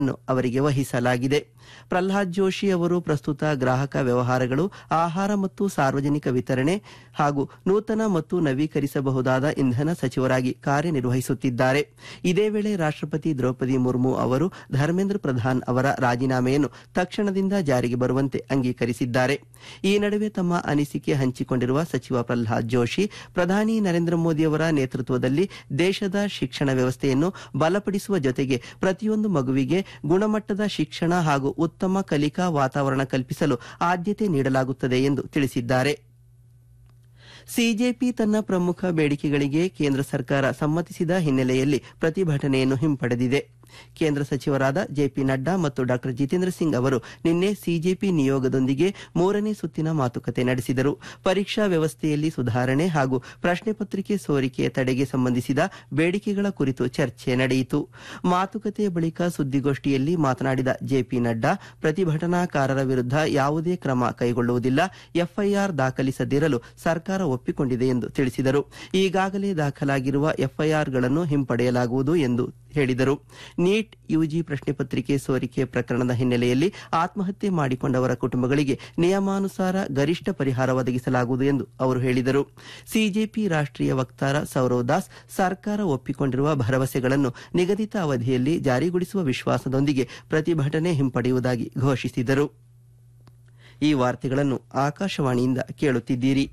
ನ್ನು ಅವರಿಗೆ ವಹಿಸಲಾಗಿದೆ ಪ್ರಹ್ಲಾದ್ ಜೋಶಿ ಅವರು ಪ್ರಸ್ತುತ ಗ್ರಾಹಕ ವ್ಯವಹಾರಗಳು ಆಹಾರ ಮತ್ತು ಸಾರ್ವಜನಿಕ ವಿತರಣೆ ಹಾಗೂ ನೂತನ ಮತ್ತು ನವೀಕರಿಸಬಹುದಾದ ಇಂಧನ ಸಚಿವರಾಗಿ ಕಾರ್ಯನಿರ್ವಹಿಸುತ್ತಿದ್ದಾರೆ ಇದೇ ವೇಳೆ ರಾಷ್ಟ್ರಪತಿ ದ್ರೌಪದಿ ಮುರ್ಮು ಅವರು ಧರ್ಮೇಂದ್ರ ಪ್ರಧಾನ್ ಅವರ ರಾಜೀನಾಮೆಯನ್ನು ತಕ್ಷಣದಿಂದ ಜಾರಿಗೆ ಬರುವಂತೆ ಅಂಗೀಕರಿಸಿದ್ದಾರೆ ಈ ನಡುವೆ ತಮ್ಮ ಅನಿಸಿಕೆ ಹಂಚಿಕೊಂಡಿರುವ ಸಚಿವ ಪ್ರಹ್ಲಾದ್ ಜೋಶಿ ಪ್ರಧಾನಿ ನರೇಂದ್ರ ಮೋದಿ ಅವರ ನೇತೃತ್ವದಲ್ಲಿ ದೇಶದ ಶಿಕ್ಷಣ ವ್ಯವಸ್ಥೆಯನ್ನು ಬಲಪಡಿಸುವ ಜೊತೆಗೆ ಪ್ರತಿಯೊಂದು ಮಗುವಿಗೆ ಗುಣಮಟ್ಟದ ಶಿಕ್ಷಣ ಹಾಗೂ ಉತ್ತಮ ಕಲಿಕಾ ವಾತಾವರಣ ಕಲ್ಪಿಸಲು ಆದ್ಯತೆ ನೀಡಲಾಗುತ್ತದೆ ಎಂದು ತಿಳಿಸಿದ್ದಾರೆ ಸಿಜೆಪಿ ತನ್ನ ಪ್ರಮುಖ ಬೇಡಿಕೆಗಳಿಗೆ ಕೇಂದ್ರ ಸರ್ಕಾರ ಸಮ್ಮತಿಸಿದ ಹಿನ್ನೆಲೆಯಲ್ಲಿ ಪ್ರತಿಭಟನೆಯನ್ನು ಹಿಂಪಡೆದಿದೆ ಕೇಂದ್ರ ಸಚಿವರಾದ ಜೆಪಿ ನಡ್ಡಾ ಮತ್ತು ಡಾ ಜಿತೇಂದ್ರ ಸಿಂಗ್ ಅವರು ನಿನ್ನೆ ಸಿಜೆಪಿ ನಿಯೋಗದೊಂದಿಗೆ ಮೂರನೇ ಸುತ್ತಿನ ಮಾತುಕತೆ ನಡೆಸಿದರು ಪರೀಕ್ಷಾ ವ್ಯವಸ್ಥೆಯಲ್ಲಿ ಸುಧಾರಣೆ ಹಾಗೂ ಪ್ರಶ್ನೆ ಪತ್ರಿಕೆ ಸೋರಿಕೆ ತಡೆಗೆ ಸಂಬಂಧಿಸಿದ ಬೇಡಿಕೆಗಳ ಕುರಿತು ಚರ್ಚೆ ನಡೆಯಿತು ಮಾತುಕತೆಯ ಬಳಿಕ ಸುದ್ದಿಗೋಷ್ಠಿಯಲ್ಲಿ ಮಾತನಾಡಿದ ಜೆಪಿ ನಡ್ಡಾ ಪ್ರತಿಭಟನಾಕಾರರ ವಿರುದ್ಧ ಯಾವುದೇ ಕ್ರಮ ಕೈಗೊಳ್ಳುವುದಿಲ್ಲ ಎಫ್ಐಆರ್ ದಾಖಲಿಸದಿರಲು ಸರ್ಕಾರ ಒಪ್ಪಿಕೊಂಡಿದೆ ಎಂದು ತಿಳಿಸಿದರು ಈಗಾಗಲೇ ದಾಖಲಾಗಿರುವ ಎಫ್ಐಆರ್ಗಳನ್ನು ಹಿಂಪಡೆಯಲಾಗುವುದು ಎಂದು ಹೇಳಿದರು ನೀಟ್ ಯುಜಿ ಪ್ರಶ್ನೆ ಪತ್ರಿಕೆ ಸೋರಿಕೆ ಪ್ರಕರಣದ ಹಿನ್ನೆಲೆಯಲ್ಲಿ ಆತ್ಮಹತ್ಯೆ ಮಾಡಿಕೊಂಡವರ ಕುಟುಂಬಗಳಿಗೆ ನಿಯಮಾನುಸಾರ ಗರಿಷ್ಠ ಪರಿಹಾರ ಒದಗಿಸಲಾಗುವುದು ಎಂದು ಅವರು ಹೇಳಿದರು ಸಿಜೆಪಿ ರಾಷ್ಟ್ರೀಯ ವಕ್ತಾರ ಸೌರವ್ ದಾಸ್ ಸರ್ಕಾರ ಒಪ್ಪಿಕೊಂಡಿರುವ ಭರವಸೆಗಳನ್ನು ನಿಗದಿತ ಅವಧಿಯಲ್ಲಿ ಜಾರಿಗೊಳಿಸುವ ವಿಶ್ವಾಸದೊಂದಿಗೆ ಪ್ರತಿಭಟನೆ ಹಿಂಪಡೆಯುವುದಾಗಿ ಘೋಷಿಸಿದರು ಈ ವಾರ್ತೆಗಳನ್ನು ಆಕಾಶವಾಣಿಯಿಂದ ಕೇಳುತ್ತಿದ್ದೀರಿ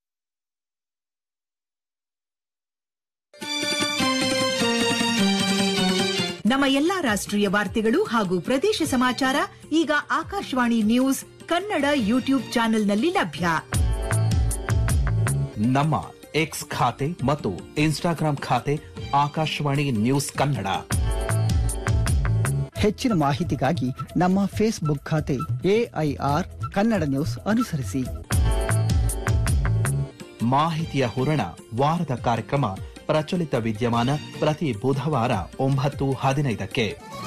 ನಮ್ಮ ಎಲ್ಲಾ ರಾಷ್ಟ್ರೀಯ ವಾರ್ತೆಗಳು ಹಾಗೂ ಪ್ರದೇಶ ಸಮಾಚಾರ ಈಗ ಆಕಾಶವಾಣಿ ನ್ಯೂಸ್ ಕನ್ನಡ ಯೂಟ್ಯೂಬ್ ಚಾನೆಲ್ನಲ್ಲಿ ಲಭ್ಯ ನಮ್ಮ ಎಕ್ಸ್ ಖಾತೆ ಮತ್ತು ಇನ್ಸ್ಟಾಗ್ರಾಂ ಖಾತೆ ಆಕಾಶವಾಣಿ ನ್ಯೂಸ್ ಕನ್ನಡ ಹೆಚ್ಚಿನ ಮಾಹಿತಿಗಾಗಿ ನಮ್ಮ ಫೇಸ್ಬುಕ್ ಖಾತೆ ಎಐಆರ್ ಕನ್ನಡ ನ್ಯೂಸ್ ಅನುಸರಿಸಿ ಮಾಹಿತಿಯ ಹೂರಣ ವಾರದ ಕಾರ್ಯಕ್ರಮ ಪ್ರಚಲಿತ ವಿದ್ಯಮಾನ ಪ್ರತಿ ಬುಧವಾರ ಒಂಬತ್ತು ಹದಿನೈದಕ್ಕೆ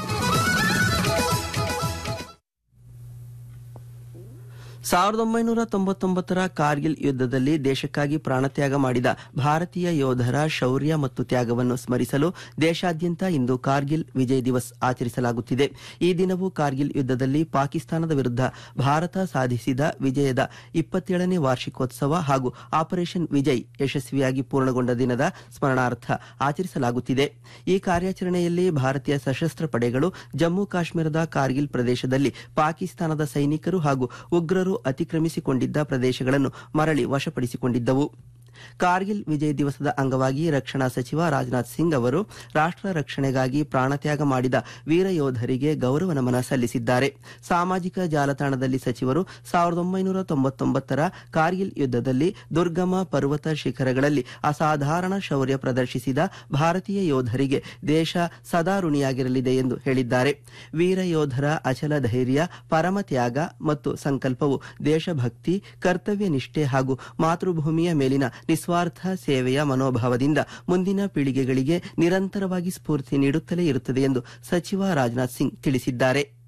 ಸಾವಿರದ ಒಂಬೈನೂರ ತೊಂಬತ್ತೊಂಬತ್ತರ ಕಾರ್ಗಿಲ್ ಯುದ್ಧದಲ್ಲಿ ದೇಶಕ್ಕಾಗಿ ಪ್ರಾಣತ್ಯಾಗ ಮಾಡಿದ ಭಾರತೀಯ ಯೋಧರ ಶೌರ್ಯ ಮತ್ತು ತ್ಯಾಗವನ್ನು ಸ್ಮರಿಸಲು ದೇಶಾದ್ಯಂತ ಇಂದು ಕಾರ್ಗಿಲ್ ವಿಜಯ್ ದಿವಸ್ ಆಚರಿಸಲಾಗುತ್ತಿದೆ ಈ ದಿನವು ಕಾರ್ಗಿಲ್ ಯುದ್ಧದಲ್ಲಿ ಪಾಕಿಸ್ತಾನದ ವಿರುದ್ಧ ಭಾರತ ಸಾಧಿಸಿದ ವಿಜಯದ ಇಪ್ಪತ್ತೇಳನೇ ವಾರ್ಷಿಕೋತ್ಸವ ಹಾಗೂ ಆಪರೇಷನ್ ವಿಜಯ್ ಯಶಸ್ವಿಯಾಗಿ ಪೂರ್ಣಗೊಂಡ ದಿನದ ಸ್ಮರಣಾರ್ಥ ಆಚರಿಸಲಾಗುತ್ತಿದೆ ಈ ಕಾರ್ಯಾಚರಣೆಯಲ್ಲಿ ಭಾರತೀಯ ಸಶಸ್ತ್ರ ಪಡೆಗಳು ಜಮ್ಮು ಕಾಶ್ಮೀರದ ಕಾರ್ಗಿಲ್ ಪ್ರದೇಶದಲ್ಲಿ ಪಾಕಿಸ್ತಾನದ ಸೈನಿಕರು ಹಾಗೂ ಉಗ್ರರು ಅತಿಕ್ರಮಿಸಿಕೊಂಡಿದ್ದ ಪ್ರದೇಶಗಳನ್ನು ಮರಳಿ ವಶಪಡಿಸಿಕೊಂಡಿದ್ದವು ಕಾರ್ಗಿಲ್ ವಿಜಯ್ ದಿವಸದ ಅಂಗವಾಗಿ ರಕ್ಷಣಾ ಸಚಿವ ರಾಜನಾಥ್ ಸಿಂಗ್ ಅವರು ರಾಷ್ಟ್ರ ರಕ್ಷಣೆಗಾಗಿ ಪ್ರಾಣತ್ಯಾಗ ಮಾಡಿದ ವೀರ ಯೋಧರಿಗೆ ಗೌರವ ನಮನ ಸಲ್ಲಿಸಿದ್ದಾರೆ ಸಾಮಾಜಿಕ ಜಾಲತಾಣದಲ್ಲಿ ಸಚಿವರು ಸಾವಿರದ ಒಂಬೈನೂರ ತೊಂಬತ್ತೊಂಬತ್ತರ ಕಾರ್ಗಿಲ್ ಯುದ್ಧದಲ್ಲಿ ದುರ್ಗಮ ಪರ್ವತ ಶಿಖರಗಳಲ್ಲಿ ಅಸಾಧಾರಣ ಶೌರ್ಯ ಪ್ರದರ್ಶಿಸಿದ ಭಾರತೀಯ ಯೋಧರಿಗೆ ದೇಶ ಸದಾ ಋಣಿಯಾಗಿರಲಿದೆ ಎಂದು ಹೇಳಿದ್ದಾರೆ ವೀರ ಯೋಧರ ಅಚಲ ಧೈರ್ಯ ಪರಮ ತ್ಯಾಗ ಮತ್ತು ಸಂಕಲ್ಪವು ದೇಶಭಕ್ತಿ ಕರ್ತವ್ಯ ನಿಷ್ಠೆ ಹಾಗೂ ಮಾತೃಭೂಮಿಯ ಮೇಲಿನ ನಿಸ್ವಾರ್ಥ ಸೇವೆಯ ಮನೋಭಾವದಿಂದ ಮುಂದಿನ ಪೀಳಿಗೆಗಳಿಗೆ ನಿರಂತರವಾಗಿ ಸ್ಫೂರ್ತಿ ನೀಡುತ್ತಲೇ ಇರುತ್ತದೆ ಎಂದು ಸಚಿವ ರಾಜನಾಥ್ ಸಿಂಗ್ ತಿಳಿಸಿದ್ದಾರೆ